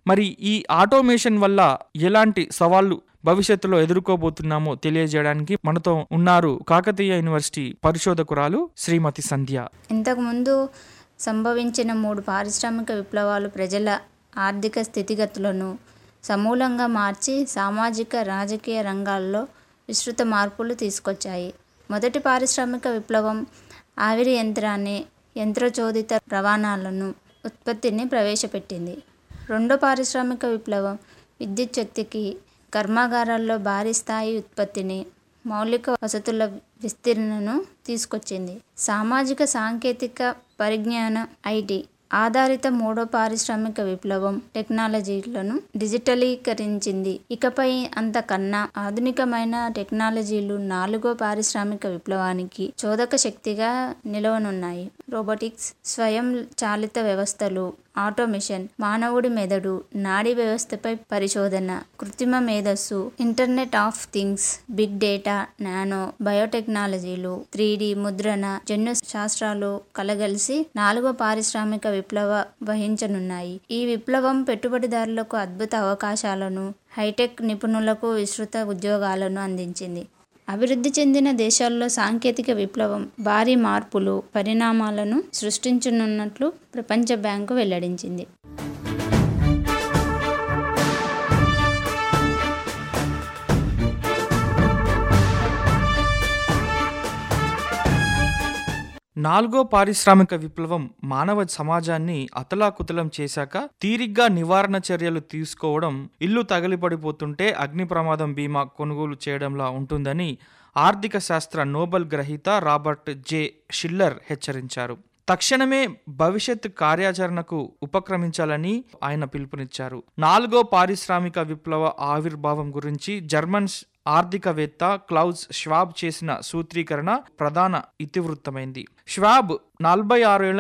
మరి ఈ ఆటోమేషన్ వల్ల ఎలాంటి సవాళ్లు భవిష్యత్తులో ఎదుర్కోబోతున్నామో తెలియజేయడానికి మనతో ఉన్నారు కాకతీయ యూనివర్సిటీ పరిశోధకురాలు శ్రీమతి సంధ్య ఇంతకుముందు సంభవించిన మూడు పారిశ్రామిక విప్లవాలు ప్రజల ఆర్థిక స్థితిగతులను సమూలంగా మార్చి సామాజిక రాజకీయ రంగాల్లో విస్తృత మార్పులు తీసుకొచ్చాయి మొదటి పారిశ్రామిక విప్లవం ఆవిరి యంత్రాన్ని యంత్రచోదిత రవాణాలను ఉత్పత్తిని ప్రవేశపెట్టింది రెండో పారిశ్రామిక విప్లవం విద్యుత్ శక్తికి కర్మాగారాల్లో భారీ స్థాయి ఉత్పత్తిని మౌలిక వసతుల విస్తీర్ణను తీసుకొచ్చింది సామాజిక సాంకేతిక పరిజ్ఞాన ఐటీ ఆధారిత మూడో పారిశ్రామిక విప్లవం టెక్నాలజీలను డిజిటలీకరించింది ఇకపై అంతకన్నా ఆధునికమైన టెక్నాలజీలు నాలుగో పారిశ్రామిక విప్లవానికి చోదక శక్తిగా నిలవనున్నాయి రోబోటిక్స్ స్వయం చాలిత వ్యవస్థలు ఆటోమేషన్ మానవుడి మెదడు నాడీ వ్యవస్థపై పరిశోధన కృత్రిమ మేధస్సు internet of things big data nano బయోటెక్నాలజీలు త్రీ ముద్రణ జన్యు శాస్త్రాలు కలగలిసి నాలుగో పారిశ్రామిక విప్లవ వహించనున్నాయి ఈ విప్లవం పెట్టుబడిదారులకు అద్భుత అవకాశాలను హైటెక్ నిపుణులకు విస్తృత ఉద్యోగాలను అందించింది అభివృద్ధి చెందిన దేశాల్లో సాంకేతిక విప్లవం భారీ మార్పులు పరిణామాలను సృష్టించనున్నట్లు ప్రపంచ బ్యాంకు వెల్లడించింది నాలుగో పారిశ్రామిక విప్లవం మానవ సమాజాన్ని అతలాకుతలం చేశాక తీరిగ్గా నివారణ చర్యలు తీసుకోవడం ఇల్లు తగిలిపడిపోతుంటే అగ్ని ప్రమాదం బీమా కొనుగోలు చేయడంలా ఉంటుందని ఆర్థిక శాస్త్ర నోబెల్ గ్రహీత రాబర్ట్ జే షిల్లర్ హెచ్చరించారు తక్షణమే భవిష్యత్ కార్యాచరణకు ఉపక్రమించాలని ఆయన పిలుపునిచ్చారు నాలుగో పారిశ్రామిక విప్లవ ఆవిర్భావం గురించి జర్మన్ ఆర్థికవేత్త క్లౌజ్ ష్వాబ్ చేసిన సూత్రీకరణ ప్రధాన ఇతివృత్తమైంది ష్వాబ్ నలభై ఆరేళ్ల